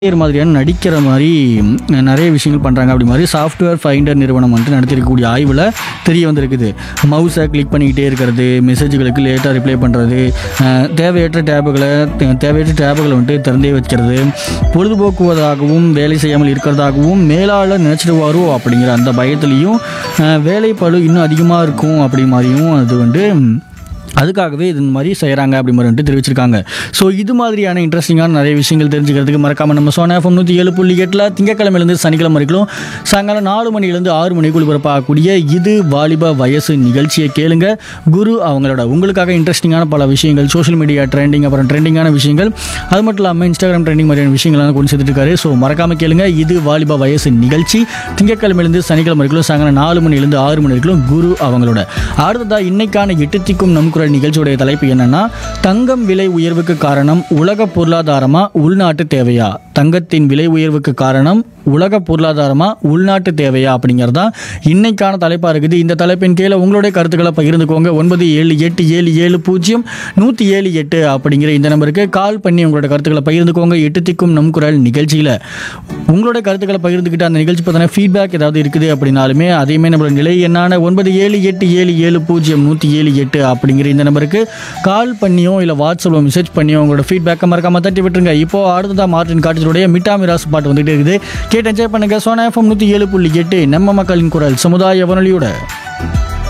பேர் மாதிரியான நடிக்கிற மாதிரி ம், நிறைய விஷயங்கள் பண்ணுறாங்க அப்படி மாதிரி சாஃப்ட்வேர் ஃபைண்டர் நிறுவனம் வந்துட்டு நடத்திருக்கக்கூடிய ஆய்வில் தெரிய வந்திருக்குது மவுஸை கிளிக் பண்ணிக்கிட்டே இருக்கிறது மெசேஜ்களுக்கு லேட்டாக ரிப்ளை பண்ணுறது தேவையற்ற டேபுகளை தே- தேவையற்ற டேபுகளை வந்துட்டு திறந்தே வைக்கிறது பொழுதுபோக்குவதாகவும் வேலை செய்யாமல் இருக்கிறதாகவும் மேலாளர் நினச்சிடுவாரோ அப்படிங்கிற அந்த பயத்துலேயும் வேலை பளு இன்னும் அதிகமாக இருக்கும் அப்படி மாதிரியும் அது வந்து ம், அதுக்காகவே இது மாதிரி செய்கிறாங்க அப்படி மாதிரி வந்துட்டு தெரிவிச்சிருக்காங்க ஸோ இது மாதிரியான இன்ட்ரெஸ்டிங்கான நிறைய விஷயங்கள் தெரிஞ்சுக்கிறதுக்கு மறக்காம நம்ம சோனா எஃப்எம் நூற்றி ஏழு புள்ளி எட்டில் திங்கக்கிழமையிலேருந்து சனிக்கிழமை வரைக்கும் சாயங்காலம் நாலு மணிலேருந்து ஆறு மணிக்குள் பிறப்பாகக்கூடிய இது வாலிப வயசு நிகழ்ச்சியை கேளுங்க குரு அவங்களோட உங்களுக்காக இன்ட்ரெஸ்டிங்கான பல விஷயங்கள் சோஷியல் மீடியா ட்ரெண்டிங் அப்புறம் ட்ரெண்டிங்கான விஷயங்கள் அது மட்டும் இல்லாமல் இன்ஸ்டாகிராம் ட்ரெண்டிங் மாதிரியான விஷயங்கள்லாம் கொண்டு சேர்த்துட்டு இருக்காரு ஸோ மறக்காம கேளுங்க இது வாலிப வயசு நிகழ்ச்சி திங்கக்கிழமையிலேருந்து சனிக்கிழமை வரைக்கும் சாயங்காலம் நாலு மணிலேருந்து ஆறு மணி வரைக்கும் குரு அவங்களோட அடுத்ததா இன்னைக்கான எட்டு திக்கும் நம் குரல் நிகழ்ச்சியுடைய தலைப்பு என்னன்னா தங்கம் விலை உயர்வுக்கு காரணம் உலக பொருளாதாரமா உள்நாட்டு தேவையா தங்கத்தின் விலை உயர்வுக்கு காரணம் உலக பொருளாதாரமா உள்நாட்டு தேவையா அப்படிங்கிறது தான் இன்னைக்கான தலைப்பாக இருக்குது இந்த தலைப்பின் கீழே உங்களுடைய கருத்துக்களை பகிர்ந்துக்கோங்க ஒன்பது ஏழு எட்டு ஏழு ஏழு பூஜ்ஜியம் நூற்றி ஏழு எட்டு அப்படிங்கிற இந்த நம்பருக்கு கால் பண்ணி உங்களோட கருத்துக்களை பகிர்ந்துக்கோங்க எட்டு திக்கும் நம் குரல் நிகழ்ச்சியில் உங்களுடைய கருத்துக்களை பகிர்ந்துக்கிட்டு அந்த நிகழ்ச்சி பார்த்தீங்கன்னா ஃபீட்பேக் ஏதாவது இருக்குது அப்படின்னாலுமே அதையுமே நம்மளோட நிலை என்னான ஒன்பது ஏழு எட்டு ஏழு ஏழு பூஜ்ஜியம் நூற்றி ஏழு எட்டு அப்படிங்கிற இந்த நம்பருக்கு கால் பண்ணியோ இல்லை வாட்ஸ்அப்பில் மெசேஜ் பண்ணியோ உங்களோட ஃபீட்பேக்கை மறக்காம தட்டி விட்டுருங்க இப்போ அடுத்ததா மார்டின் காட்டேஜுடைய மிட்டா மிராஸ் பாட்டு வந்துகிட்டே இருக்குது கேட்டு என்ஜாய் பண்ணுங்க சோனா எஃப்எம் நூற்றி ஏழு புள்ளி எட்டு நம்ம மக்களின் குரல் சமுதாய வானொலியோட